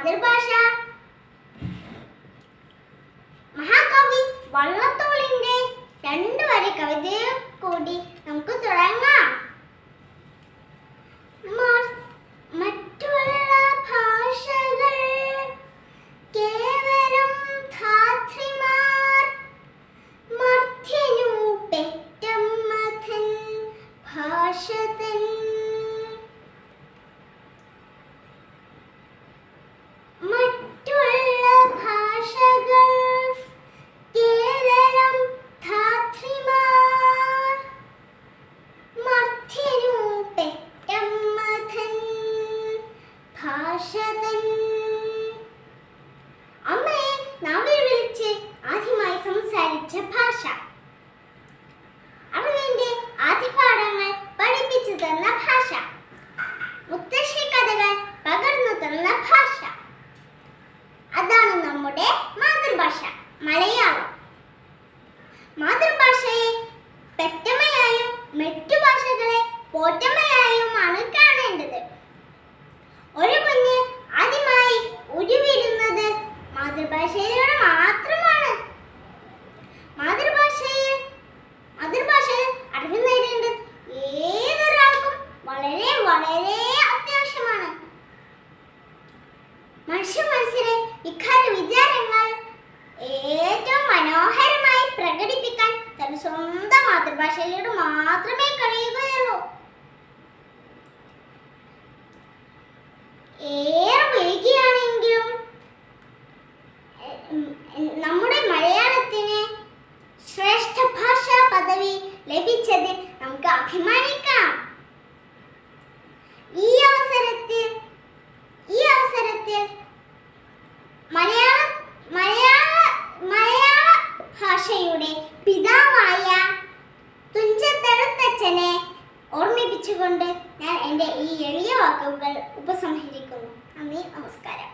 മാതൃഭാഷ മഹാകവി വള്ളത്തോളിന്റെ രണ്ടു വരി കവിതയെ കൂടി നമുക്ക് തുടങ്ങാം മ- മറ്റുള്ള ഭാഷകൾ കേവലം ധാത്രിമാർ മർത്യനു പെറ്റമ്മതൻ ഭാഷ തൻ മറ്റുള്ള ഭാഷകൾ കേവലം ധാത്രിമാർ മർത്യനു പെറ്റമ്മതൻ ഭാഷ തൻ അമ്മയെ നാവിൽ വിളിച്ച് ആദ്യമായി സംസാരിച്ച ഭാഷ അറിവിന്റെ ആദ്യപാഠങ്ങൾ പഠിപ്പിച്ചു തന്ന ഭാഷ മുത്തശ്ശി കഥകൾ പകർന്നു തന്ന ഭാഷ അതാണ് നമ്മുടെ മാതൃഭാഷ മലയാളം മാതൃഭാഷയെ പെറ്റമ്മയായും മറ്റു ഭാഷകളെ പോറ്റമ്മയായുമാണ് കാണേണ്ടത് ഒരു കുഞ്ഞ് ആദ്യമായി ഉരുവിടുന്നത് മാതൃഭാഷയിലൂടെ മാത്രമാണ് മാതൃഭാഷയിൽ മാതൃഭാഷയിൽ അറിവ് നേടേണ്ടത് ഏതൊരാൾക്കും വളരെ വളരെ അത്യാവശ്യമാണ് മനുഷ്യ മനസ്സിലെ വികാര വിചാരങ്ങൾ ഏറ്റവും മനോഹരമായി പ്രകടിപ്പിക്കാൻ തന്റെ സ്വന്തം മാതൃഭാഷയിലൂടെ മാത്രമേ കഴിയുകയുള്ളൂ ഏറെ വൈകിയാണെങ്കിലും ഉം, ഉം, നമ്മുടെ മലയാളത്തിന് ശ്രേഷ്ഠ ഭാഷാ പദവി ലഭിച്ചതിൽ നമുക്ക് അഭിമാനിക്കാം ഈ അവസരത്തിൽ ഈ അവസരത്തിൽ മലയാള മലയാള മലയാള ഭാഷയുടെ പിതാവായ തുഞ്ചത്തെഴുത്തച്ഛനെ ഓർമ്മിപ്പിച്ചുകൊണ്ട് ഞാൻ എൻ്റെ ഈ എളിയ വാക്കുകൾ ഉപസംഹരിക്കുന്നു നന്ദി നമസ്കാരം